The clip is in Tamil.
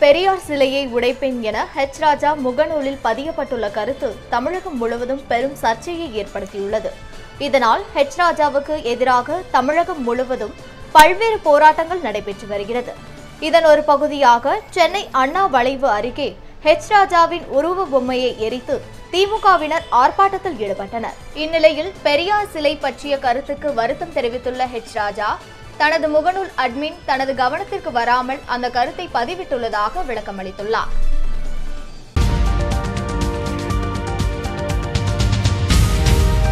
பெரியார் சிலையை உடைப்பேன் என ஹெச் ராஜா முகநூலில் பதியப்பட்டுள்ள கருத்து தமிழகம் முழுவதும் பெரும் சர்ச்சையை ஏற்படுத்தியுள்ளது இதனால் ஹெச் ராஜாவுக்கு எதிராக தமிழகம் முழுவதும் பல்வேறு போராட்டங்கள் நடைபெற்று வருகிறது இதன் ஒரு பகுதியாக சென்னை அண்ணா வளைவு அருகே ஹெச் ராஜாவின் உருவ பொம்மையை எரித்து திமுகவினர் ஆர்ப்பாட்டத்தில் ஈடுபட்டனர் இந்நிலையில் பெரியார் சிலை பற்றிய கருத்துக்கு வருத்தம் தெரிவித்துள்ள ஹெச் ராஜா தனது முகநூல் அட்மின் தனது கவனத்திற்கு வராமல் அந்த கருத்தை பதிவிட்டுள்ளதாக விளக்கமளித்துள்ளார்